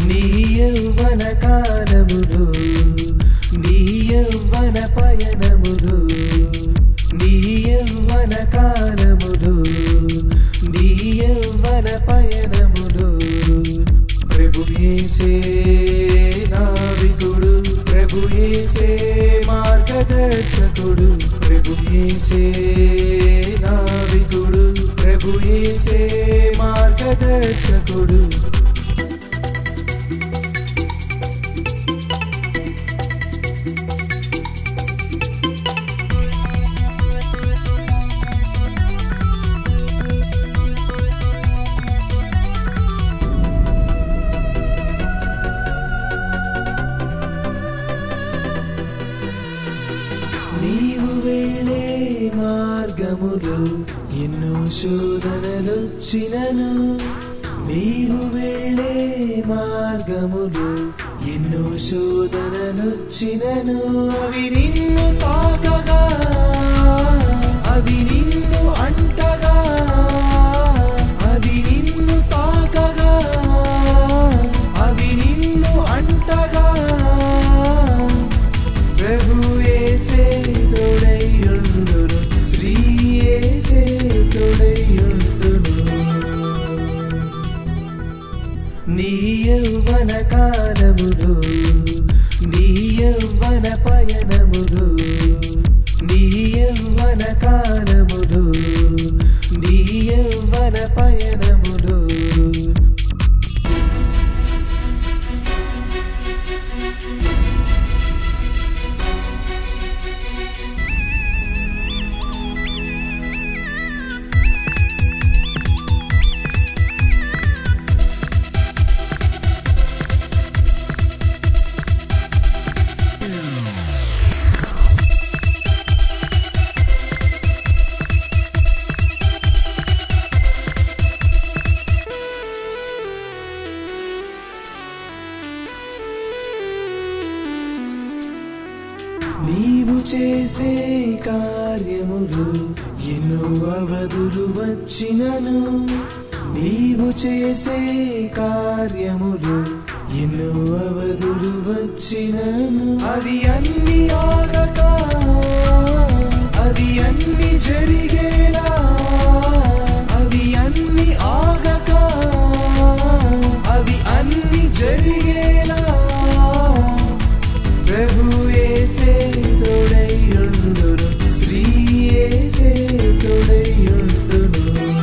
నీ యౌవన కాలములో నీ యౌవన పయనములో నీ యౌవన కాలములో నీ యౌవన పయనములో ప్రభు యేసే నావికుడు ప్రభు యేసే మార్గదర్శకుడు ప్రభు యేసే నావికుడు ప్రభు యేసే మార్గదర్శకుడు నీవు వెళ్ళే మార్గములో ఎన్నో శోధనలొచ్చినను నీవు వెళ్ళే మార్గములో ఎన్నో శోధనలొచ్చినను అవి నిన్ను తాకగా అవి నిన్ను అంటగా అవి నిన్ను తాకగా అవి నిన్ను అంటగా ప్రభు యేసే తోడైయుండును శ్రీ యేసే తోడైయుండును నీ యౌవన కాలములో నీ యౌవన పయనములో నీ యౌవన కాలములో నీ యౌవన పయనములో నీవు చేసే కార్యములు ఎన్నో అవధులు వచ్చినను నీవు చేసే కార్యములు ఎన్నో అవధులు వచ్చినను అవి అన్ని ఆగక అవి అన్ని జరిగేలా అవి అన్ని ఆగక అవి అన్ని జరిగేలా ప్రభు యేసే తోడైయుండును శ్రీ యేసే తోడైయుండును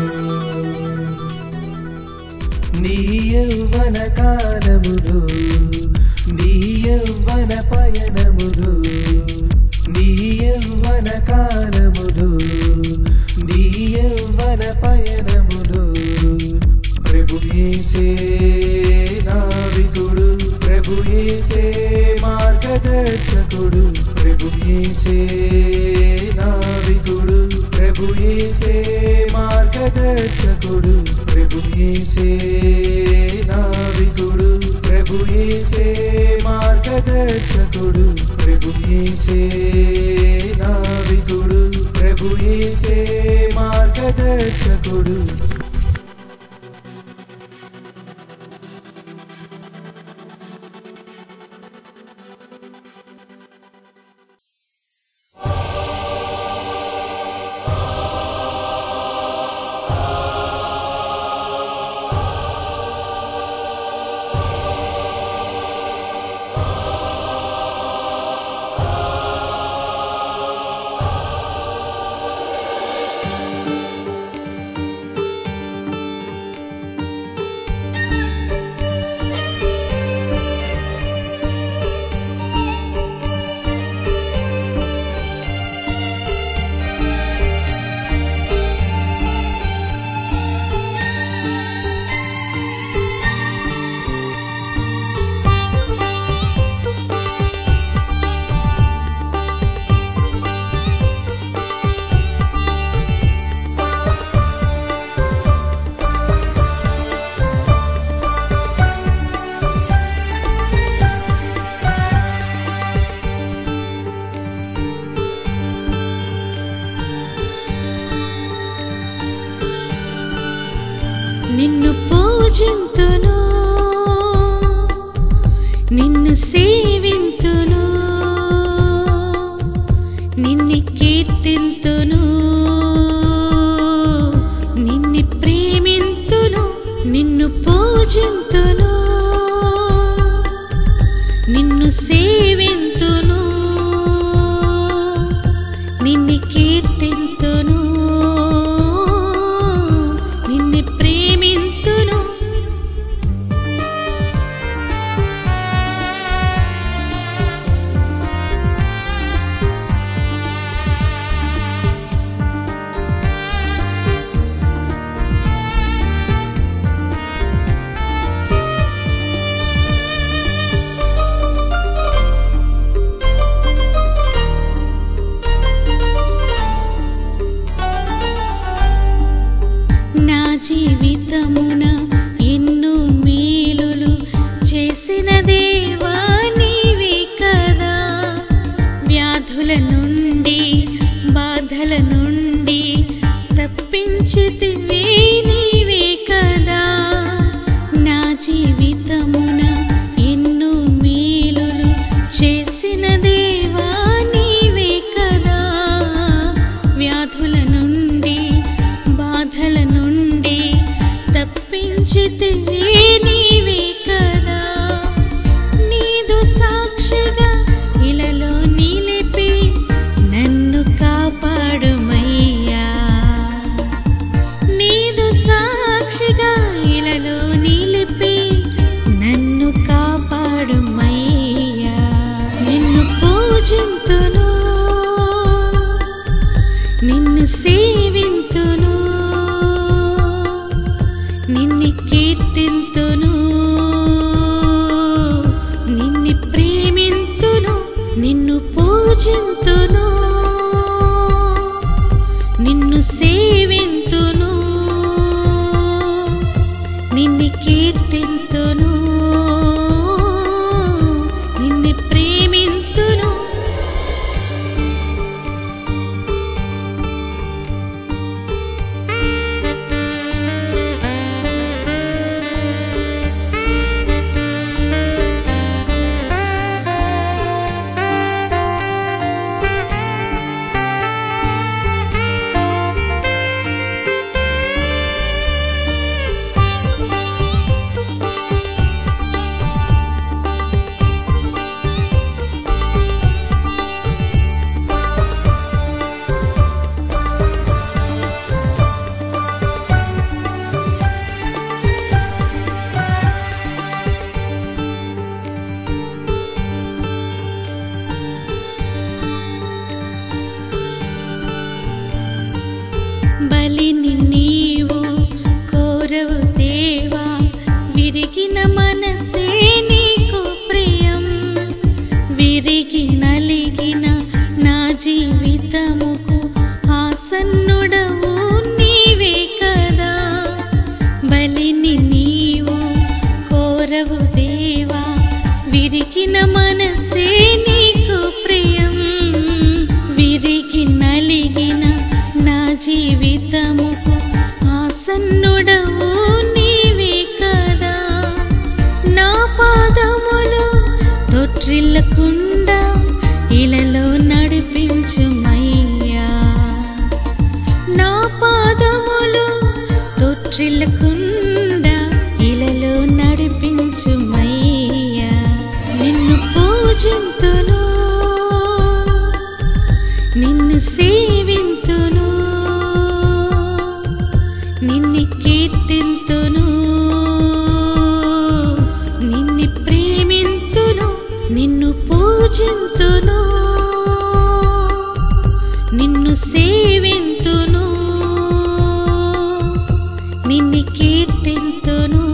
నీ యౌవన కాలములో నీ యౌవన పయనములో నీ యౌవన కాలములో నీ యౌవన పయనములో ప్రభు యేసే నావికుడు ప్రభు యేసే మార్గదర్శకుడు ప్రభు యేసే నావికుడు ప్రభు యేసే మార్గదర్శకుడు ప్రభు యేసే నావికుడు ప్రభు యేసే మార్గదర్శకుడు ప్రభు యేసే నావికుడు ప్రభు యేసే మార్గదర్శకుడు నిన్ను సేవింతును నిన్ని కీర్తింతును నిన్ని ప్రేమింతును నిన్ను పూజింతును నిన్ను సేవింతును నిన్ని కీర్తింతును నిన్ని ప్రేమింతును నా జీవితమున ఎన్నో మేలులు చేసిన దేవా నీవే కదా వ్యాధుల నుండి బాధల నుండి తప్పించితివే నీవే కదా నా జీవితమున ఎన్నో మేలులు చేసిన దేవా నీవే కదా వ్యాధుల నుండి బాధల నుండి తప్పించితివే నీవే కదా నీదు సాక్షిగా ఇలలో నిలిపి నన్ను కాపాడుమయ్యా నీదు సాక్షిగా ఇలలో నిలిపి నన్ను కాపాడుమయ్యా నిన్ను పూజింతును నిన్ను సేవింతును నిన్ని కీర్తింతును నిన్ని ప్రేమింతును నిన్ను పూజింతును నిన్ను సేవింతును నిన్ని కీర్తింతును నిన్ని ప్రేమింతును బలిని నీవు కోరవు దేవా విరిగిన మనసే నీకు ప్రియం విరిగి నలిగిన నా జీవితముకు ఆసన్నుడవు నీవే కదా బలిని నీవు కోరవు దేవా విరిగిన మనసే నీకు ప్రియం విరిగి నలిగిన నా జీవితముకు ఆసన్నుడవు నీవే కదా నా పాదములు తొట్రిల్లకుండా ఇలలో నడిపించుమయ్యా నా పాదములు తొట్రిల్లకుండా ఇలలో నడిపించుమయ్యా నిన్ను పూజింతును నిన్ను సేవింతును నిన్ని కీర్తింతును నిన్ని ప్రేమింతును నిన్ను పూజింతును నిన్ను సేవింతును నిన్ని కీర్తింతును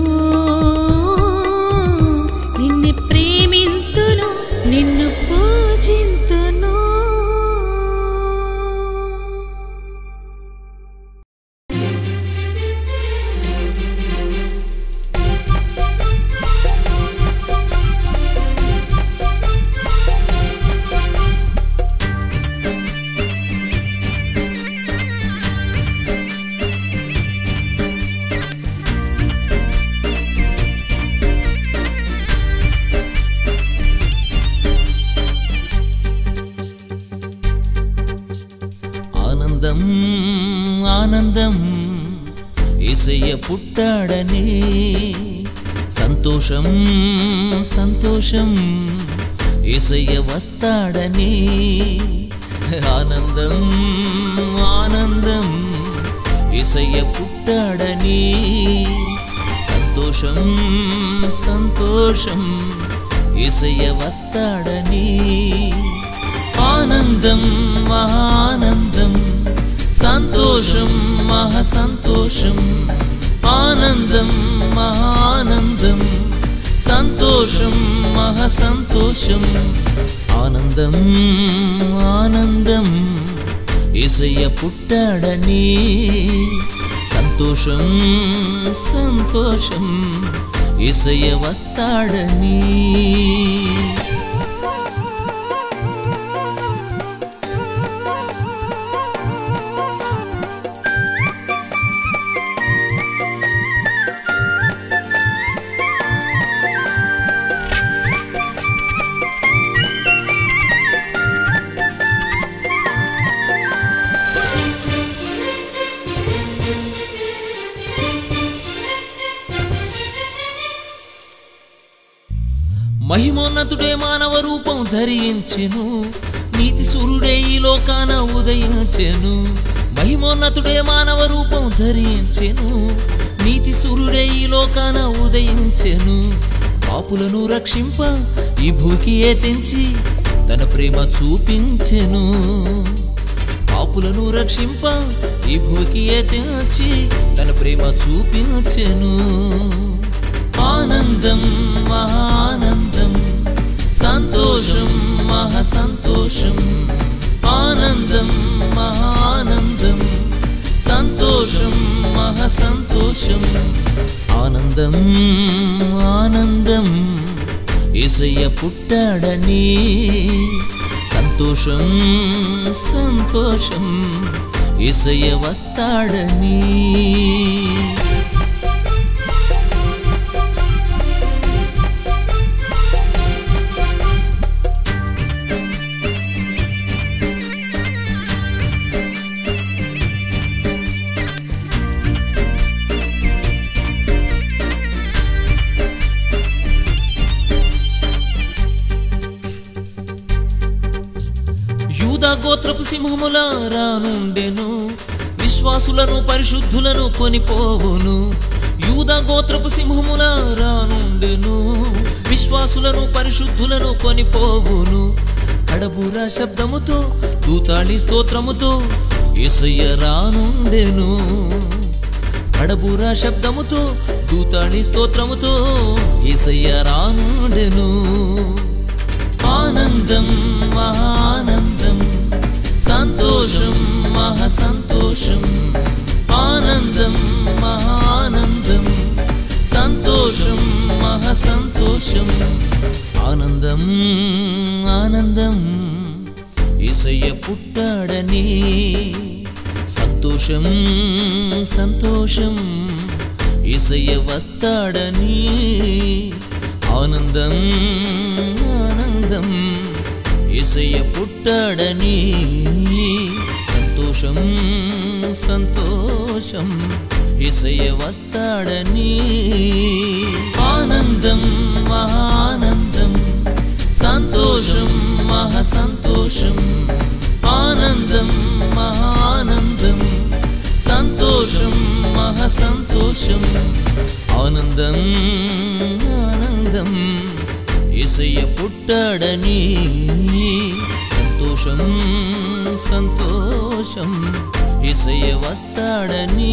నిన్ని ప్రేమింతును నిన్ను పూజింతును ఆ ఆనందం ఏసయ్య పుట్టాడని సంతోషం సంతోషం ఏసయ్య వస్తాడని ఆనందం ఆనందం ఏసయ్య పుట్టాడని సంతోషం సంతోషం ఏసయ్య వస్తాడని ఆనందం మహానందం సంతోషం మహా సంతోషం ఆనందం మహానందం సంతోషం మహా సంతోషం ఆనందం ఆనందం ఏసయ్య పుట్టాడని సంతోషం సంతోషం ఏసయ్య వస్తాడని మహిమోన్నతుడే మానవ రూపం ధరించెను నీతి సూర్యుడే ఈ లోకాన ఉదయించెను మహిమోన్నతుడే మానవ రూపం ధరించెను నీతి సూర్యుడే ఈ లోకాన ఉదయించెను పాపులను రక్షింప ఈ భూకి ఏ తెంచి తన ప్రేమ చూపించెను పాపులను రక్షింప ఈ భూకి ఏ తెంచి తన ప్రేమ చూపించెను ఆనందం మహానందం సంతోషం మహా సంతోషం ఆనందం మహానందం సంతోషం మహా సంతోషం ఆనందం ఆనందం ఏసయ్య పుట్టాడని సంతోషం సంతోషం ఏసయ్య వస్తాడని యూదా గోత్రపు సింహముల రానుండెను విశ్వాసులను పరిశుద్ధులను కొనిపోవును యూదా గోత్రపు సింహముల రానుండెను విశ్వాసులను పరిశుద్ధులను కొనిపోవును కడబూర శబ్దముతో దూతాళి స్తోత్రముతో యేసయ్య రానుండెను కడబూర శబ్దముతో దూతాళి స్తోత్రముతో యేసయ్య రానుండెను ఆనందం మహానందం సంతోషం మహా సంతోషం ఆనందం మహానందం సంతోషం మహా సంతోషం ఆనందం ఆనందం ఏసయ్య పుట్టాడని సంతోషం సంతోషం ఏసయ్య వస్తాడని ఆనందం ఆనందం ఏసయ్య పుట్టాడని సంతోషం సంతోషం ఏసయ్య వస్తాడని ఆనందం మహానందం సంతోషం మహా సంతోషం ఆనందం మహానందం సంతోషం మహా సంతోషం ఆనందం ఆనందం ఏసయ్య పుట్టాడని సంతోషం సంతోషం ఏసయ్య వస్తాడని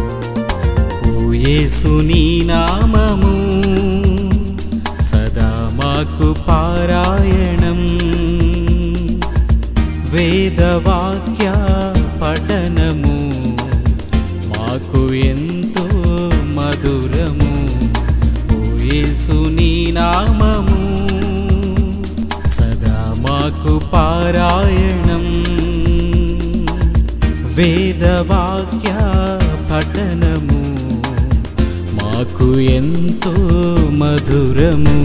ఓ యేసు నీ నామము సదా మాకు పారాయణం వేదవాక్య పఠనము మాకు ఎంతో మధురము ఓ యేసుని నామము సదా మాకు పారాయణం వేదవాక్య పఠనము మాకు ఎంతో మధురము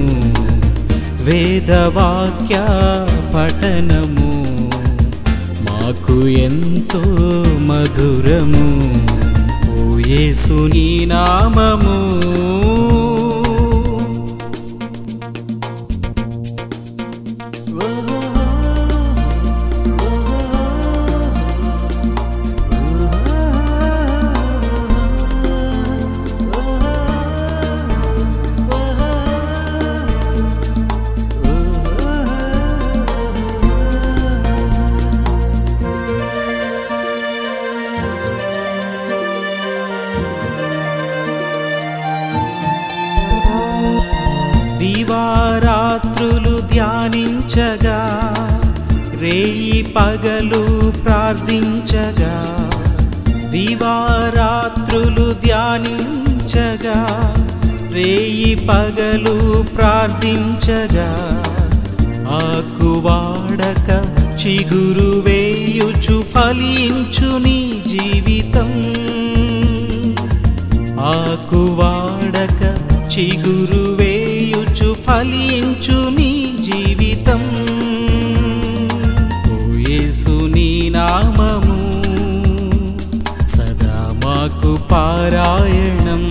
వేదవాక్య పఠనము మాకు ఎంతో మధురము ఓ యేసుని నామము దివారాత్రులు ధ్యానించగా రేయి పగలు ప్రార్థించగా దివారాత్రులు ధ్యానించగా రేయి పగలు ప్రార్థించగా ఆకువాడక చిగురు వేయుచు ఫలించు నీ జీవితం ఆకువాడక చిగురు వేయుచు ఫలించు నీ జీవితం ఓ యేసుని నామము సదా మాకు పారాయణం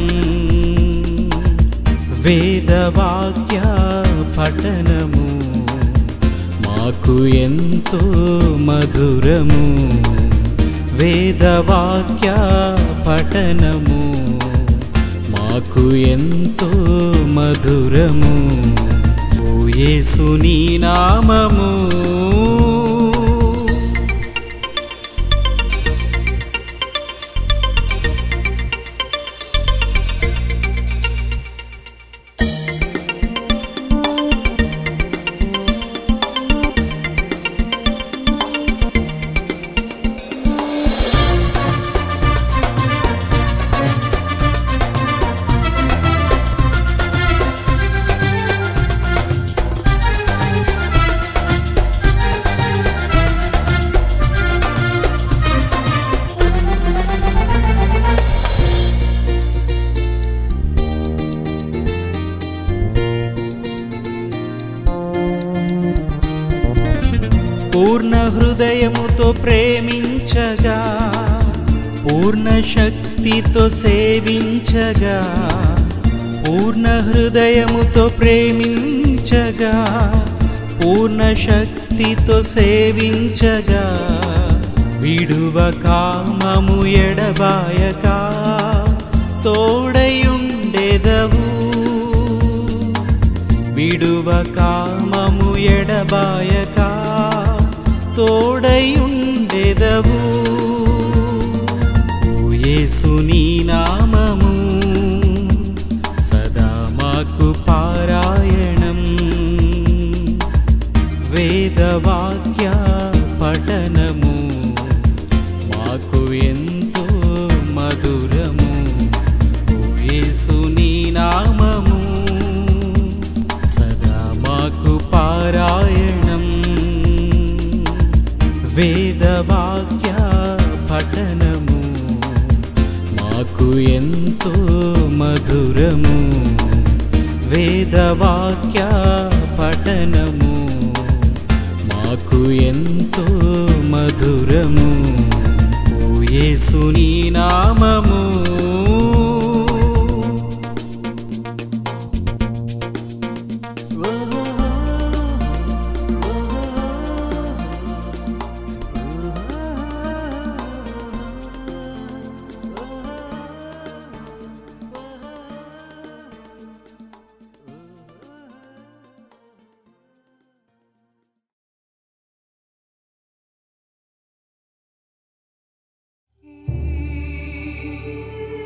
వేదవాక్య పఠనము మాకు ఎంతో మధురము వేదవాక్య పఠనము మాకు ఎంతో మధురము ఓ యేసుని నామము పూర్ణ హృదయముతో ప్రేమించగా పూర్ణ శక్తితో సేవించగా పూర్ణ హృదయముతో ప్రేమించగా పూర్ణ శక్తితో సేవించగా విడువ కామము ఎడబాయక తోడయుండెదవు విడువ కామము ఎడబాయక తోడయుండెదవు ఓ యేసుని నామము సదా మాకు పారాయణం వేదవాక్య పఠనము మాకు ఎంతో మధురము ఓ యేసుని నామము సదా మాకు పారాయణం వేదవాక్య పఠనము మాకు ఎంతో మధురము వేదవాక్య పఠనము మాకు ఎంతో మధురము ఓ యేసుని నామము ఆ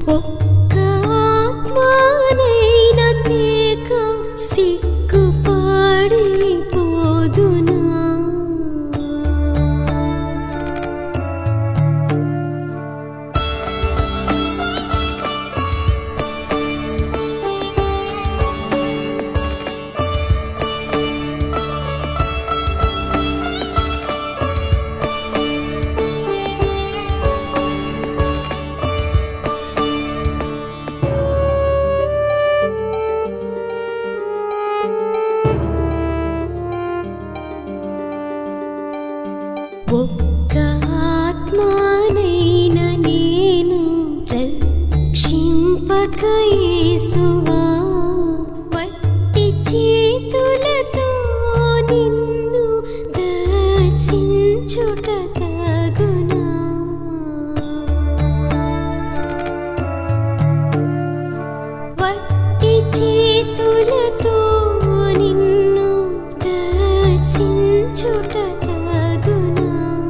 ఒక్క ఆత్మనైన తేక సిగ్గుపడిపోదునా ఒక్క ఆత్మనైన నేను రక్షింపకయేసువా పట్టి చేతులతో నిన్ను దర్శించుట తగునా వట్టి చేతులతో నిన్ను దర్శించుట తగునా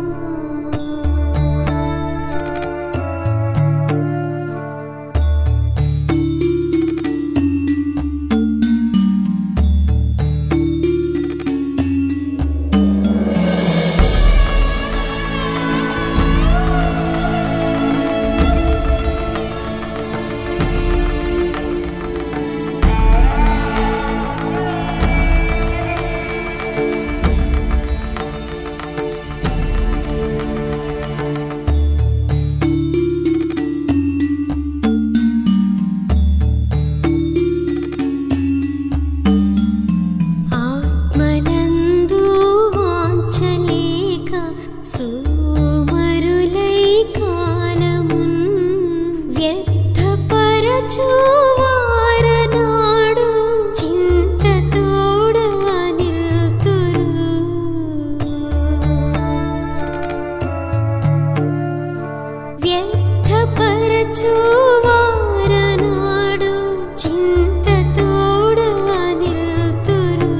ఆత్మలందు వాంఛలేక సోమరులై కాలమున్ వ్యర్థపరచువారనాడు చింతతోడ నిల్తురు వ్యర్థపరచువారనాడు చింతతోడ నిల్తురు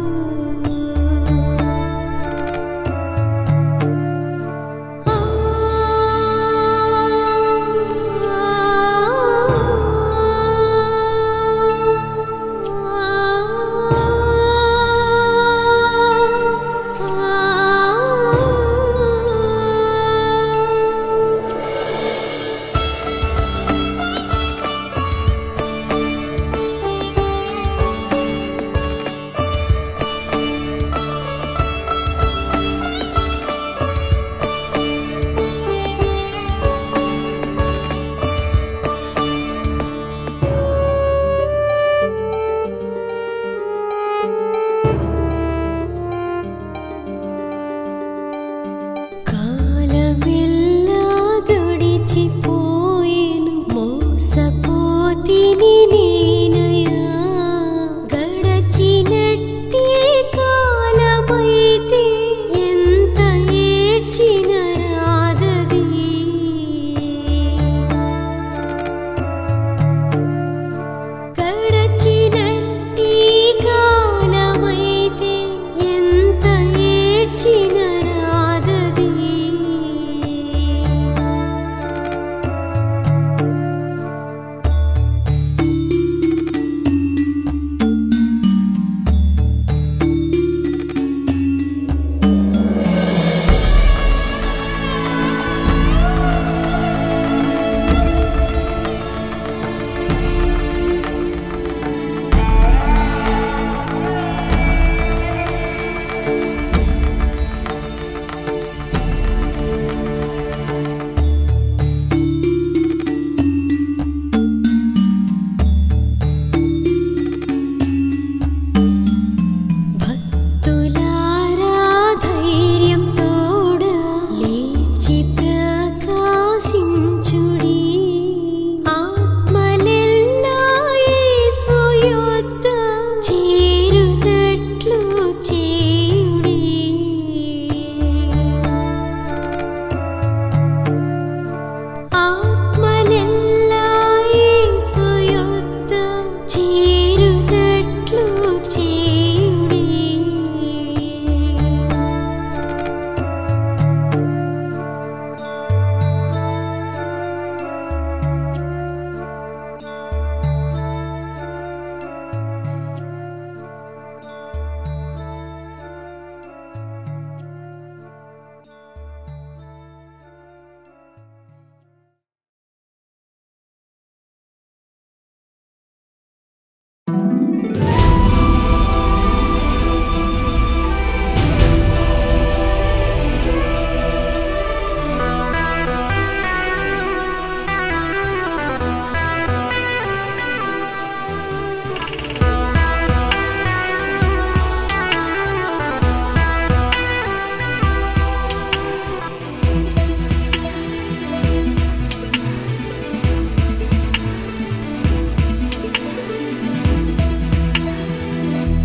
కాలమెల్లా గడిచిపోయేను మోసపోతిని నేనయా గడచినట్టి కాలమైతే ఎంత ఏడ్చిన రాదది గడచినట్టి కాలమైతే ఎంత ఏడ్చిన రాదది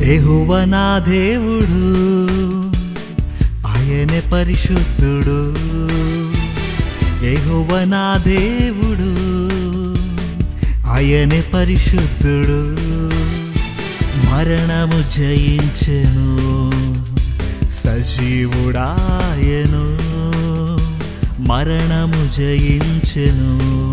ఏహువ నా దేవుడు ఆయనే పరిశుద్ధుడు ఏహువ నా దేవుడు ఆయనే పరిశుద్ధుడు మరణము జయించెను సజీవుడాయను మరణము జయించెను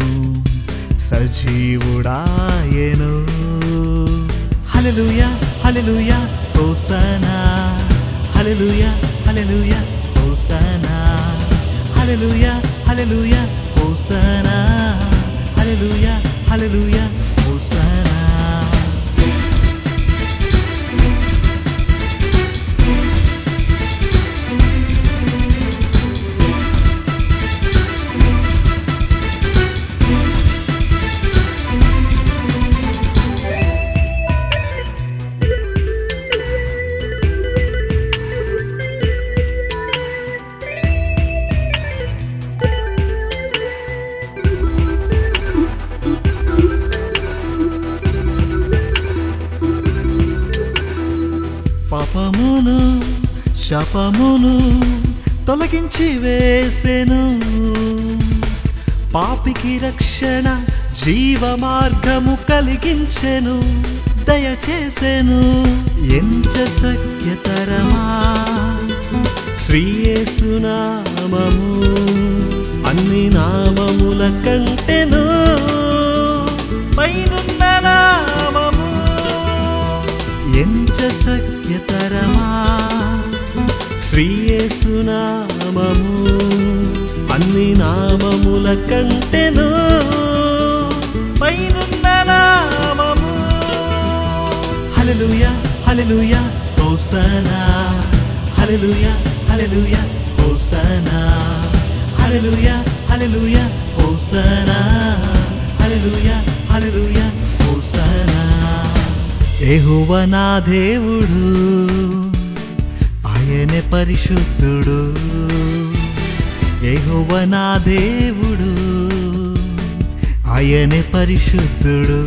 సజీవుడాయను హల్లెలూయా హల్లెలూయా హోసనా హల్లెలూయా హల్లెలూయా హోసనా హల్లెలూయా హల్లెలూయా హోసనా హల్లెలూయా హల్లెలూయా హోసనా పాపమును శపమును తొలగించి వేసెను పాపికి రక్షణ జీవ మార్గము కలిగించెను దయచేసెను ఎంచ సఖ్యతరమా శ్రీయేసునామము అన్ని నామముల కంటెను పైనున్న నామము ఎంచ సఖ్యతరమా శ్రీయేసునామము అన్ని నామముల కంటెను పైనున్న నామము హల్లెలూయా హల్లెలూయా హోసనా హల్లెలూయా హల్లెలూయా హోసనా హల్లెలూయా హల్లెలూయా హోసనా హల్లెలూయా హల్లెలూయా హోసనా ఏహువ నా దేవుడు ఆయనే పరిశుద్ధుడు ఏహువ నా దేవుడు ఆయనే పరిశుద్ధుడు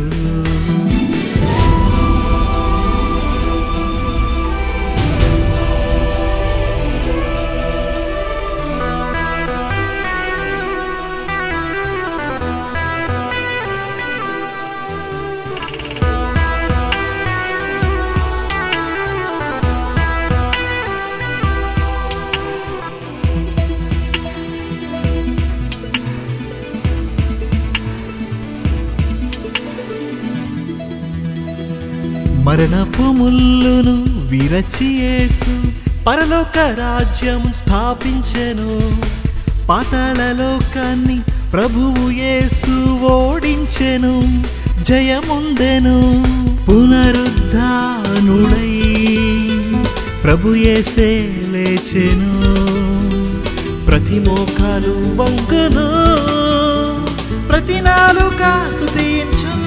మరణపు ముల్లును విరచి యేసు పరలోక రాజ్యం స్థాపించెను పాతాళ లోకాన్ని ప్రభువు యేసు ఓడించెను జయముందెను పునరుద్ధానుడై ప్రభు యేసే లేచెను ప్రతి మోకాలు వంగును ప్రతి నాలుగా స్తుతించును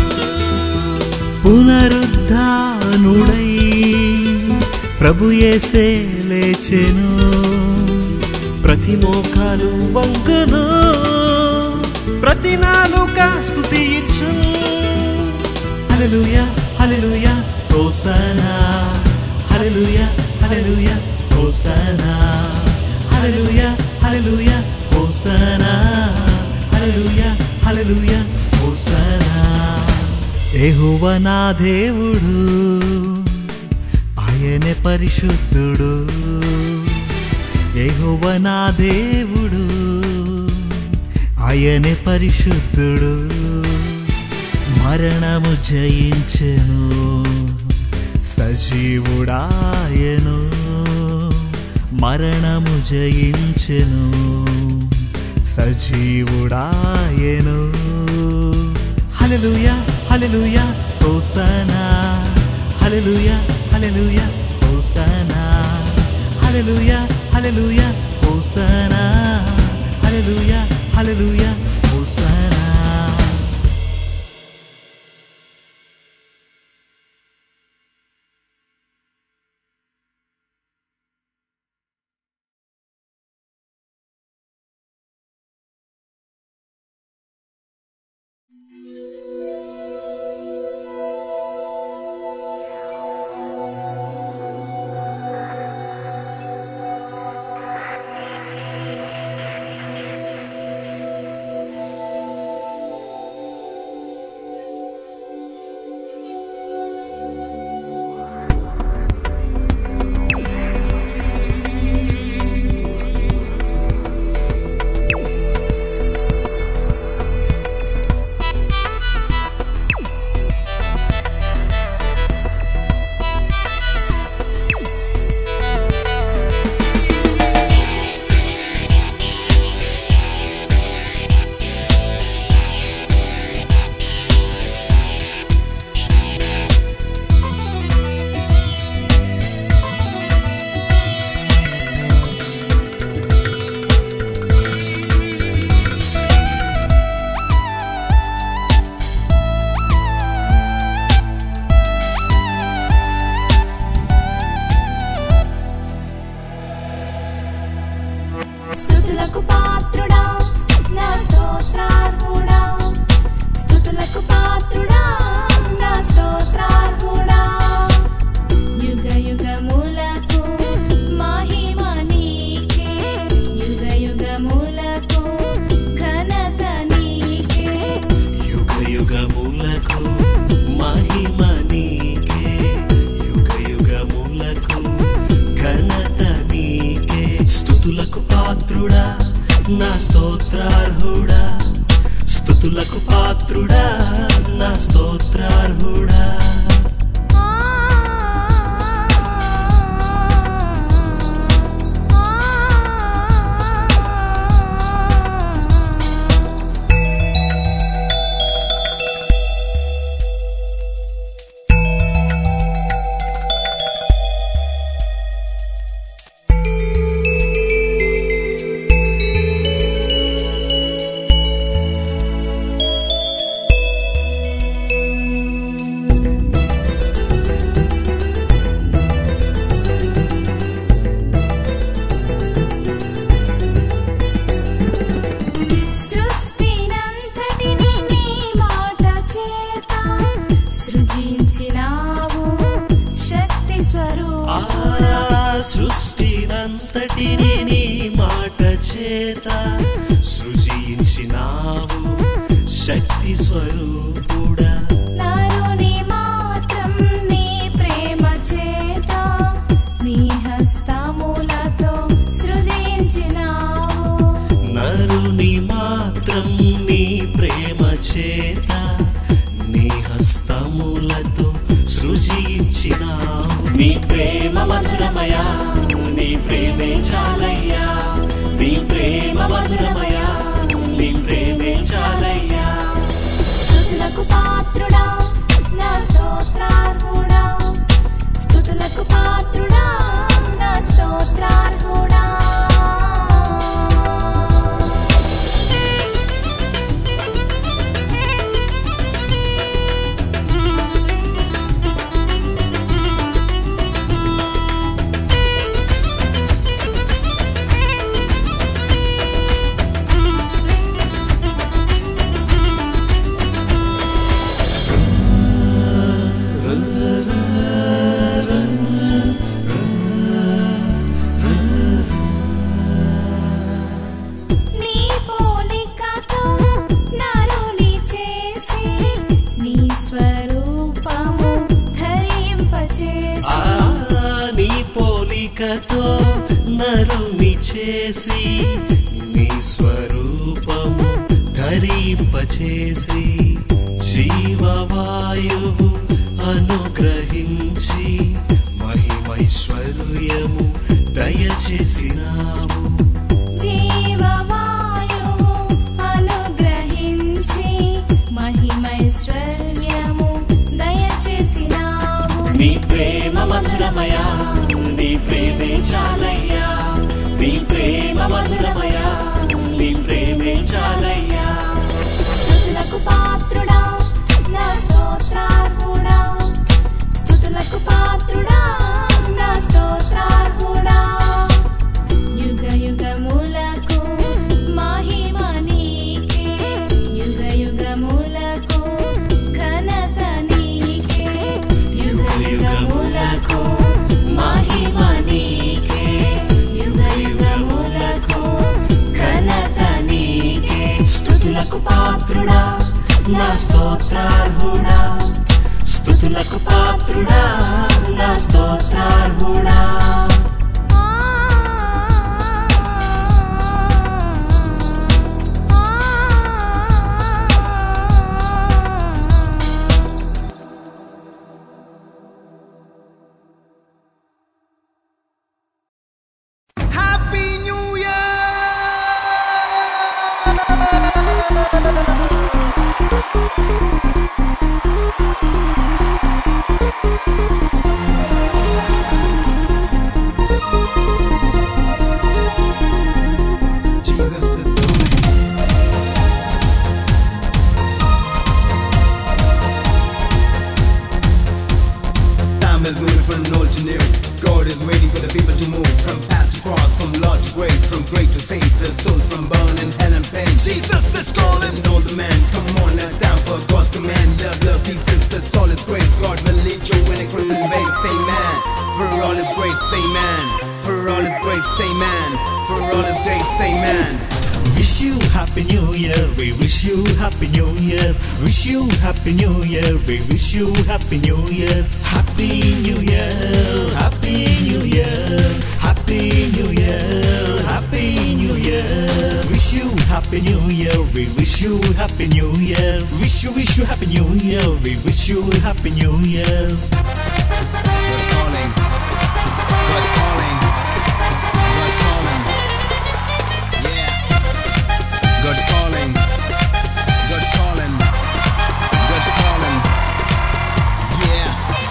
పునరుద్ధానుడై ప్రభు యేసే లేచెను ప్రతి మోకాలు వంగును ప్రతి నాలుక స్తుతించు హల్లెలూయా హల్లెలూయా హోసనా హల్లెలూయా హల్లెలూయా హోసనా హల్లెలూయా హల్లెలూయా హోసనా హల్లెలూయా హల్లెలూయా హోసనా ఏహువ నా దేవుడు ఆయనే పరిశుద్ధుడు ఏహువ నా దేవుడు ఆయనే పరిశుద్ధుడు మరణము జయించెను సజీవుడాయను మరణము జయించెను సజీవుడాయను హల్లెలూయా హల్లెలూయా హోసనా హల్లెలూయా హల్లెలూయా హోసనా హల్లెలూయా హల్లెలూయా హోసనా హల్లెలూయా హల్లెలూయా హోసనా యుగములకు మహిమ నీకే యుగ యుగములకు ఘనత నీకే స్థుతులకు పాత్రుడా నా స్తోత్రార్హుడా స్థుతులకు పాత్రుడా నా స్తోత్రార్హుడా సృష్టినంతటిని నీ మాట చేత సృజించినావు శక్తి స్వరూపుడా ఆ సృష్టినంతటిని నీ మాట చేత సృజించినావు శక్తి స్వరూపుడా నరుని మాత్రం నీ ప్రేమ చేత నీ హస్తములతో సృజించినావు నరుని మాత్రం నీ ప్రేమ చేత నీ హస్తములతో సృజించినావు నీ ప్రేమ మధురమయా నీ ప్రేమే చాలయ్యా నీ ప్రేమ మధురమయా నీ ప్రేమే చాలయ్యా స్తుతులకు పాత్రుడా నా స్తోత్రార్హుడా స్తుతులకు పాత్రుడా నా స్తోత్రార్హుడా నీ పోలికతో నరుని చేసి నీ స్వరూపము ధరింపచేసి ఆ నీ పోలికతో నరుని చేసి నీ స్వరూపము ధరింపచేసి జీవవాయువు అనుగ్రహించి మహిమైశ్వర్యము దయచేసినావు జీవవాయువు అనుగ్రహించి మహిమైశ్వర్యము దయచేసినావు నీ ప్రేమ మధురమయా నీ ప్రేమే చాలయ్యా నీ ప్రేమ మధురమయా నీ ప్రేమే చాలయ్యా స్తుతులకు పాత్రుడా నా స్తోత్రార్హుడా స్తుతులకు పాత్రుడా నా స్తోత్రార్హుడా యుగ యుగములకు మహిమ నీకే యుగ యుగములకు ఘనత నీకే యుగ యుగములకు మహిమ నీకే యుగ యుగములకు ఘనత నీకే స్థుతులకు పాత్రుడా నా స్తోత్రార్హుడా స్థుతులకు పాత్రుడా నా స్తోత్రార్హుడా Happy New Year! Jesus is coming. Time is moving from old to new. God is waiting for the people to move from past to cross, from Lord to grace, from great to save the souls from burning hell and pain. Jesus is calling all the men. Come on, let's stand for God's command. Love, love, peace is the all is grace. God will lead you in a crimson way. Say man. For all His grace, say man. For all His grace, say man. For all His grace, say man. Wish you happy new year. We wish you happy new year. Wish you happy new year. We wish you happy new year. Happy new year. Happy new year. Happy new year. Happy new year. Wish you happy new year. We wish you happy new year. Wish you wish you happy new year. We wish you happy new year. God's calling. God's calling. God's calling. Yeah. God's calling. God's calling. God's calling. Yeah.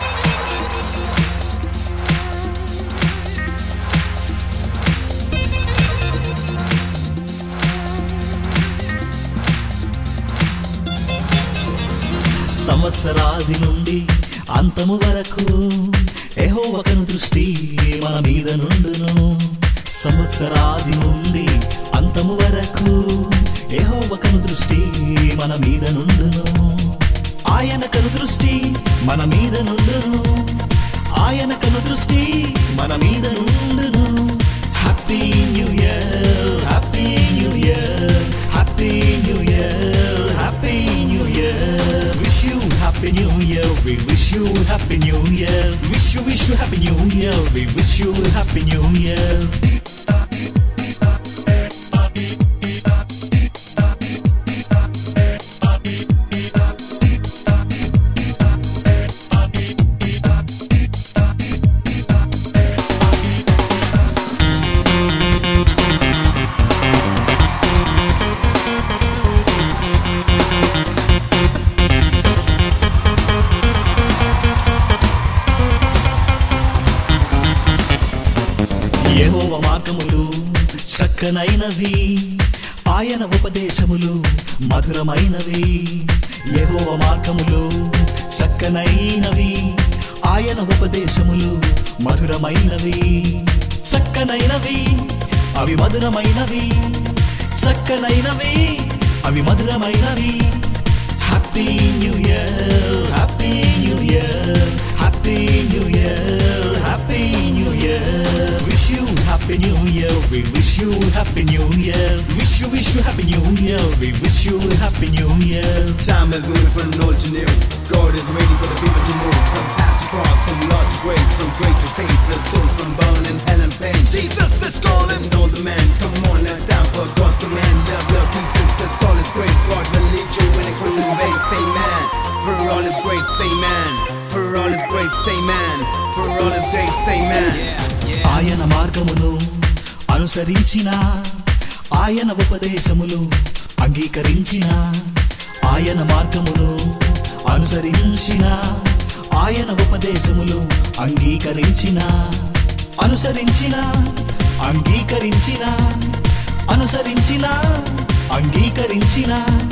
సంవత్సరాది నుండి అంతము వరకు ఎహోవకను దృష్టి మన మీద నుండును సంవత్సరాది నుండి అంతము వరకు ఎహోవకను దృష్టి మన మీద నుండును ఆయన కను దృష్టి మన మీద నుండును ఆయన కను దృష్టి మన మీద నుండును happy new year happy new year happy new year happy new year wish you happy new year we wish you happy new year wish you wish you happy new year we wish you happy new year యెహోవ మార్గములు చక్కనైనవి ఆయన ఉపదేశములు మధురమైనవి యెహోవ మార్గములు చక్కనైనవి ఆయన ఉపదేశములు మధురమైనవి చక్కనైనవి అవి మధురమైనవి చక్కనైనవి అవి మధురమైనవి happy new year happy new year happy new year happy new year wish you happy new year we wish you happy new year wish you wish you happy new year we wish you happy new year Time is moving from old to new. God is waiting for the people to move from past to cross, from large to great, from great to save the souls from burning hell and pain. Jesus is calling all the men. Come on, let's stand for God's command. The blood pieces, that's all is great. God will lead you when it cross and base. Say man. For all is great, say man. For all is great, say man. For all is great, say man. Yeah, yeah. ఆయన మార్గమును అనుసరించిన ఆయన ఉపదేశములు అంగీకరించిన ఆయన మార్గమును అనుసరించిన ఆయన ఉపదేశములు అంగీకరించిన అనుసరించిన అంగీకరించిన అనుసరించిన అంగీకరించిన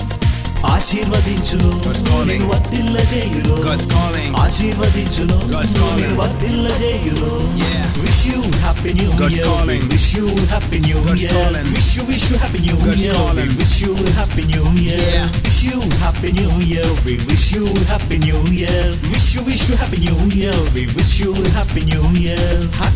ఆశీర్వదించును God's calling. నిన్ను వర్ధిల్లజేయును God's calling. ఆశీర్వదించును God's calling. నిన్ను వర్ధిల్లజేయును Yeah. Wish you happy new God's year. calling. We wish you happy new God's year. calling. Wish you wish you happy new God's year. calling. We wish you happy new year. Yeah. Wish you happy new year. We wish you happy new year. Wish you wish you happy new year. We wish you happy new year. Happy